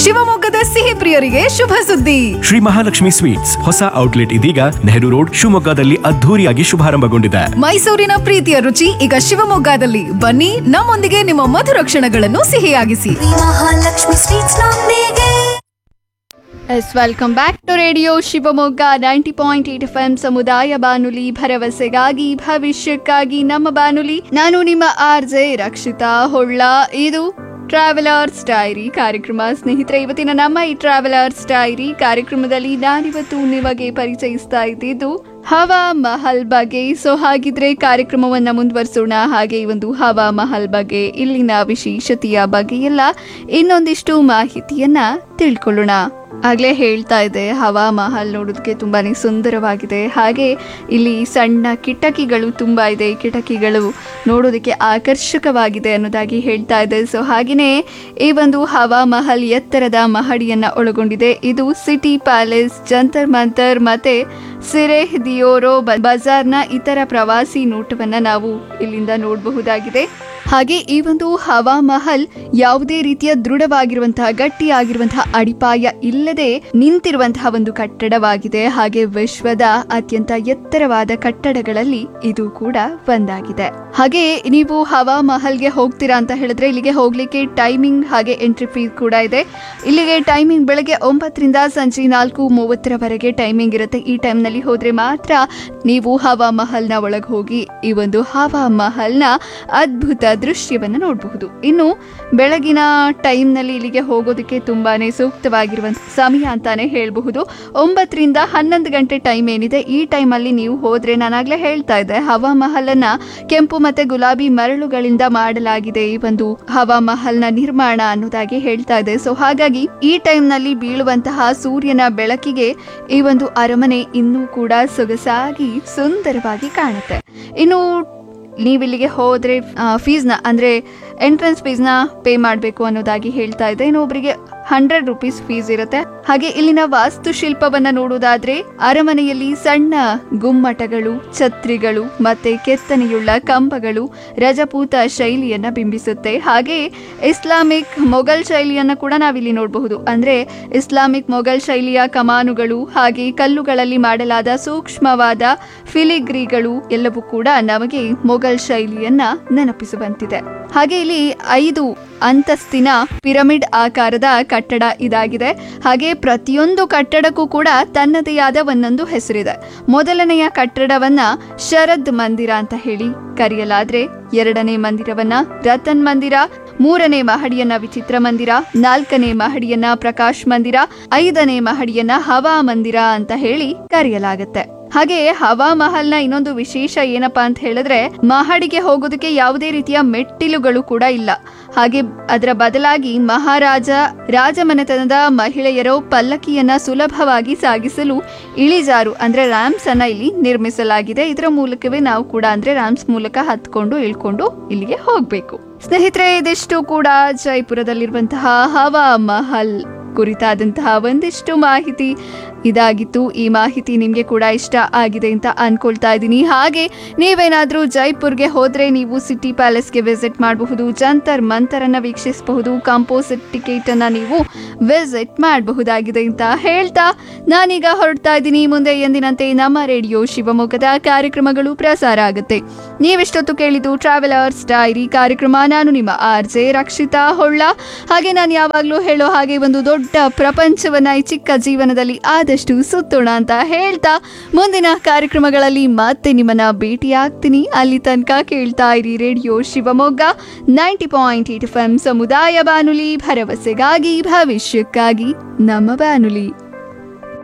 ಶಿವಮೊಗ್ಗದ ಸಿಹಿ ಪ್ರಿಯರಿಗೆ ಶುಭ ಸುದ್ದಿ ಶ್ರೀ ಮಹಾಲಕ್ಷ್ಮಿ ಸ್ವೀಟ್ಸ್ ಹೊಸ ಔಟ್ಲೆಟ್ ಇದೀಗ ನೆಹರು ರೋಡ್ ಶಿವಮೊಗ್ಗದಲ್ಲಿ ಅದ್ಧೂರಿಯಾಗಿ ಶುಭಾರಂಭಗೊಂಡಿದೆ ಮೈಸೂರಿನ ಪ್ರೀತಿಯ ರುಚಿ ಈಗ ಶಿವಮೊಗ್ಗದಲ್ಲಿ ಬನ್ನಿ ನಮ್ಮೊಂದಿಗೆ ನಿಮ್ಮ ಮಧುರ ಕ್ಷಣಗಳನ್ನು ಸಿಹಿಯಾಗಿಸಿ ಮಹಾಲಕ್ಷ್ಮಿ ಸ್ವೀಟ್ಸ್ ನೊಂದಿಗೆ yes welcome back to radio Shivamogga ninety point eight F M ಸಮುದಾಯ ಬಾನುಲಿ ಭರವಸೆಗಾಗಿ ಭವಿಷ್ಯಕ್ಕಾಗಿ ನಮ್ಮ ಬಾನುಲಿ ನಾನು ನಿಮ್ಮ ಆರ್ ಜೆ ರಕ್ಷಿತಾ ಹೊಳ್ಳ ಇದು ಟ್ರಾವೆಲರ್ಸ್ ಡೈರಿ ಕಾರ್ಯಕ್ರಮ ಸ್ನೇಹಿತರೆ ಇವತ್ತಿನ ನಮ್ಮ ಈ ಟ್ರಾವೆಲರ್ಸ್ ಡೈರಿ ಕಾರ್ಯಕ್ರಮದಲ್ಲಿ ನಾನಿವತ್ತು ನಿಮಗೆ ಪರಿಚಯಿಸ್ತಾ ಇದ್ದಿದ್ದು ಹವಾ ಮಹಲ್ ಬಗ್ಗೆ ಸೊ ಹಾಗಿದ್ರೆ ಕಾರ್ಯಕ್ರಮವನ್ನ ಮುಂದುವರಿಸೋಣ ಹಾಗೆ ಈ ಒಂದು ಹವಾ ಮಹಲ್ ಬಗ್ಗೆ ಇಲ್ಲಿನ ವಿಶೇಷತೆಯ ಬಗ್ಗೆ ಎಲ್ಲ ಇನ್ನೊಂದಿಷ್ಟು ಮಾಹಿತಿಯನ್ನ ತಿಳ್ಕೊಳ್ಳೋಣ ಆಗ್ಲೇ ಹೇಳ್ತಾ ಇದೆ ಹವಾ ಮಹಲ್ ನೋಡೋದಕ್ಕೆ ತುಂಬಾನೇ ಸುಂದರವಾಗಿದೆ ಹಾಗೆ ಇಲ್ಲಿ ಸಣ್ಣ ಕಿಟಕಿಗಳು ತುಂಬಾ ಇದೆ ಈ ಕಿಟಕಿಗಳು ನೋಡೋದಕ್ಕೆ ಆಕರ್ಷಕವಾಗಿದೆ ಅನ್ನೋದಾಗಿ ಹೇಳ್ತಾ ಇದೆ ಸೊ ಹಾಗೆಯೇ ಈ ಒಂದು ಹವಾ ಮಹಲ್ ಎತ್ತರದ ಮಹಡಿಯನ್ನ ಒಳಗೊಂಡಿದೆ ಇದು ಸಿಟಿ ಪ್ಯಾಲೇಸ್ ಜಂತರ್ ಮಂತರ್ ಮತ್ತೆ ಸಿರೆಹ್ ದಿಯೋರೋ ಬ- ಬಜಾರ್ನ ಇತರ ಪ್ರವಾಸಿ ನೋಟವನ್ನ ನಾವು ಇಲ್ಲಿಂದ ನೋಡಬಹುದಾಗಿದೆ ಹಾಗೆ ಈ ಒಂದು ಹವಾ ಮಹಲ್ ಯಾವುದೇ ರೀತಿಯ ದೃಢವಾಗಿರುವಂತಹ ಗಟ್ಟಿಯಾಗಿರುವಂತಹ ಅಡಿಪಾಯ ಇಲ್ಲದೆ ನಿಂತಿರುವಂತಹ ಒಂದು ಕಟ್ಟಡವಾಗಿದೆ ಹಾಗೆ ವಿಶ್ವದ ಅತ್ಯಂತ ಎತ್ತರವಾದ ಕಟ್ಟಡಗಳಲ್ಲಿ ಇದು ಕೂಡ ಒಂದಾಗಿದೆ ಹಾಗೆ ನೀವು ಹವಾ ಮಹಲ್ಗೆ ಹೋಗ್ತೀರಾ ಅಂತ ಹೇಳಿದ್ರೆ ಇಲ್ಲಿಗೆ ಹೋಗ್ಲಿಕ್ಕೆ ಟೈಮಿಂಗ್ ಹಾಗೆ ಎಂಟ್ರಿ ಫೀಸ್ ಕೂಡ ಇದೆ ಇಲ್ಲಿಗೆ ಟೈಮಿಂಗ್ ಬೆಳಗ್ಗೆ ಒಂಬತ್ತರಿಂದ ಸಂಜೆ ನಾಲ್ಕು ಮೂವತ್ತರವರೆಗೆ ಟೈಮಿಂಗ್ ಇರುತ್ತೆ ಈ ಟೈಮ್ನಲ್ಲಿ ಹೋದ್ರೆ ಮಾತ್ರ ನೀವು ಹವಾ ಮಹಲ್ನ ಒಳಗೆ ಹೋಗಿ ಈ ಒಂದು ಹವಾ ಮಹಲ್ನ ಅದ್ಭುತ ದೃಶ್ಯವನ್ನ ನೋಡಬಹುದು ಇನ್ನು ಬೆಳಗಿನ ಟೈಮ್ನಲ್ಲಿ ಇಲ್ಲಿಗೆ ಹೋಗೋದಕ್ಕೆ ತುಂಬಾನೇ ಸೂಕ್ತವಾಗಿರುವಂತ ಸಮಯ ಅಂತಾನೆ ಹೇಳಬಹುದು ಒಂಬತ್ತರಿಂದ ಹನ್ನೊಂದು ಗಂಟೆ ಟೈಮ್ ಏನಿದೆ ಈ ಟೈಮಲ್ಲಿ ನೀವು ಹೋದ್ರೆ ನಾನಾಗ್ಲೇ ಹೇಳ್ತಾ ಇದ್ದೆ ಹವಾ ಮಹಲನ್ನ ಕೆಂಪು ಮತ್ತೆ ಗುಲಾಬಿ ಮರಳುಗಳಿಂದ ಮಾಡಲಾಗಿದೆ ಈ ಒಂದು ಹವಾ ಮಹಲ್ನ ನಿರ್ಮಾಣ ಅನ್ನೋದಾಗಿ ಹೇಳ್ತಾ ಇದೆ ಸೊ ಹಾಗಾಗಿ ಈ ಟೈಮ್ನಲ್ಲಿ ಬೀಳುವಂತಹ ಸೂರ್ಯನ ಬೆಳಕಿಗೆ ಈ ಒಂದು ಅರಮನೆ ಇನ್ನೂ ಕೂಡ ಸೊಗಸಾಗಿ ಸುಂದರವಾಗಿ ಕಾಣುತ್ತೆ ಇನ್ನು ನೀವು ಇಲ್ಲಿಗೆ ಹೋದ್ರೆ ಫೀಸ್ನ ಅಂದ್ರೆ ಎಂಟ್ರೆನ್ಸ್ ಫೀಸ್ನ ಪೇ ಮಾಡಬೇಕು ಅನ್ನೋದಾಗಿ ಹೇಳ್ತಾ ಇದೆ ಇನ್ನು ಒಬ್ಬರಿಗೆ ಹಂಡ್ರೆಡ್ ರುಪೀಸ್ ಫೀಸ್ ಇರುತ್ತೆ ಹಾಗೆ ಇಲ್ಲಿನ ವಾಸ್ತುಶಿಲ್ಪವನ್ನ ನೋಡುವುದಾದ್ರೆ ಅರಮನೆಯಲ್ಲಿ ಸಣ್ಣ ಗುಮ್ಮಟಗಳು ಛತ್ರಿಗಳು ಮತ್ತೆ ಕೆತ್ತನೆಯುಳ್ಳ ಕಂಬಗಳು ರಜಪೂತ ಶೈಲಿಯನ್ನ ಬಿಂಬಿಸುತ್ತೆ ಹಾಗೆ ಇಸ್ಲಾಮಿಕ್ ಮೊಘಲ್ ಶೈಲಿಯನ್ನ ಕೂಡ ನಾವಿಲ್ಲಿ ನೋಡಬಹುದು ಅಂದ್ರೆ ಇಸ್ಲಾಮಿಕ್ ಮೊಘಲ್ ಶೈಲಿಯ ಕಮಾನುಗಳು ಹಾಗೆ ಕಲ್ಲುಗಳಲ್ಲಿ ಮಾಡಲಾದ ಸೂಕ್ಷ್ಮವಾದ ಫಿಲಿಗ್ರಿಗಳು ಎಲ್ಲವೂ ಕೂಡ ನಮಗೆ ಮೊಘಲ್ ಶೈಲಿಯನ್ನ ನೆನಪಿಸುವಂತಿದೆ ಹಾಗೆ ಇಲ್ಲಿ ಐದು ಅಂತಸ್ತಿನ ಪಿರಮಿಡ್ ಆಕಾರದ ಕಟ್ಟಡ ಇದಾಗಿದೆ ಹಾಗೆ ಪ್ರತಿಯೊಂದು ಕಟ್ಟಡಕ್ಕೂ ಕೂಡ ತನ್ನದೇ ಆದ ಒಂದೊಂದು ಹೆಸರಿದೆ ಮೊದಲನೆಯ ಕಟ್ಟಡವನ್ನ ಶರದ್ ಮಂದಿರ ಅಂತ ಹೇಳಿ ಕರೆಯಲಾದ್ರೆ ಎರಡನೇ ಮಂದಿರವನ್ನ ರತನ್ ಮಂದಿರ ಮೂರನೇ ಮಹಡಿಯನ್ನ ವಿಚಿತ್ರ ಮಂದಿರ ನಾಲ್ಕನೇ ಮಹಡಿಯನ್ನ ಪ್ರಕಾಶ್ ಮಂದಿರ ಐದನೇ ಮಹಡಿಯನ್ನ ಹವಾ ಮಂದಿರ ಅಂತ ಹೇಳಿ ಕರೆಯಲಾಗುತ್ತೆ ಹಾಗೆ ಹವಾ ಮಹಲ್ನ ಇನ್ನೊಂದು ವಿಶೇಷ ಏನಪ್ಪಾ ಅಂತ ಹೇಳಿದ್ರೆ ಮಹಡಿಗೆ ಹೋಗೋದಕ್ಕೆ ಯಾವುದೇ ರೀತಿಯ ಮೆಟ್ಟಿಲುಗಳು ಕೂಡ ಇಲ್ಲ ಹಾಗೆ ಅದರ ಬದಲಾಗಿ ಮಹಾರಾಜ ರಾಜಮನೆತನದ ಮಹಿಳೆಯರು ಪಲ್ಲಕ್ಕಿಯನ್ನ ಸುಲಭವಾಗಿ ಸಾಗಿಸಲು ಇಳಿಜಾರು ಅಂದ್ರೆ ರ್ಯಾಮ್ಸ್ ಅನ್ನ ಇಲ್ಲಿ ನಿರ್ಮಿಸಲಾಗಿದೆ ಇದರ ಮೂಲಕವೇ ನಾವು ಕೂಡ ಅಂದ್ರೆ ರ್ಯಾಮ್ಸ್ ಮೂಲಕ ಹತ್ಕೊಂಡು ಇಳ್ಕೊಂಡು ಇಲ್ಲಿಗೆ ಹೋಗ್ಬೇಕು ಸ್ನೇಹಿತರೆ ಇದಿಷ್ಟು ಕೂಡ ಜೈಪುರದಲ್ಲಿರುವಂತಹ ಹವಾ ಮಹಲ್ ಕುರಿತಾದಂತಹ ಒಂದಿಷ್ಟು ಮಾಹಿತಿ ಇದಾಗಿತ್ತು ಈ ಮಾಹಿತಿ ನಿಮಗೆ ಕೂಡ ಇಷ್ಟ ಆಗಿದೆ ಅಂತ ಅನ್ಕೊಳ್ತಾ ಇದ್ದೀನಿ ಹಾಗೆ ನೀವೇನಾದರೂ ಜೈಪುರ್ಗೆ ಹೋದ್ರೆ ನೀವು ಸಿಟಿ ಪ್ಯಾಲೇಸ್ಗೆ ವಿಸಿಟ್ ಮಾಡಬಹುದು ಜಂತರ್ ಮಂತರನ್ನ ವೀಕ್ಷಿಸಬಹುದು ಕಾಂಪೋಸಿಟ್ ಟಿಕೆಟ್ ಅನ್ನ ನೀವು ವಿಸಿಟ್ ಮಾಡಬಹುದಾಗಿದೆ ಅಂತ ಹೇಳ್ತಾ ನಾನೀಗ ಹೊರಡ್ತಾ ಇದ್ದೀನಿ ಮುಂದೆ ಎಂದಿನಂತೆ ನಮ್ಮ ರೇಡಿಯೋ ಶಿವಮೊಗ್ಗದ ಕಾರ್ಯಕ್ರಮಗಳು ಪ್ರಸಾರ ಆಗುತ್ತೆ ನೀವೆಷ್ಟೊತ್ತು ಕೇಳಿದ್ದು ಟ್ರಾವೆಲರ್ಸ್ ಡೈರಿ ಕಾರ್ಯಕ್ರಮ ನಾನು ನಿಮ್ಮ ಆರ್ ಜೆ ರಕ್ಷಿತಾ ಹೊಳ್ಳ ಹಾಗೆ ನಾನು ಯಾವಾಗಲೂ ಹೇಳೋ ಹಾಗೆ ಒಂದು ದೊಡ್ಡ ಪ್ರಪಂಚವನ್ನ ಈ ಚಿಕ್ಕ ಜೀವನದಲ್ಲಿ ಆದಷ್ಟು ಸುತ್ತೋಣ ಅಂತ ಹೇಳ್ತಾ ಮುಂದಿನ ಕಾರ್ಯಕ್ರಮಗಳಲ್ಲಿ ಮತ್ತೆ ನಿಮ್ಮನ್ನ ಭೇಟಿ ಆಗ್ತೀನಿ ಅಲ್ಲಿ ತನಕ ಕೇಳ್ತಾ ಇರಿ radio Shivamogga ninety point eight F M ಸಮುದಾಯ ಬಾನುಲಿ ಭರವಸೆಗಾಗಿ ಭವಿಷ್ಯಕ್ಕಾಗಿ ನಮ್ಮ ಬಾನುಲಿ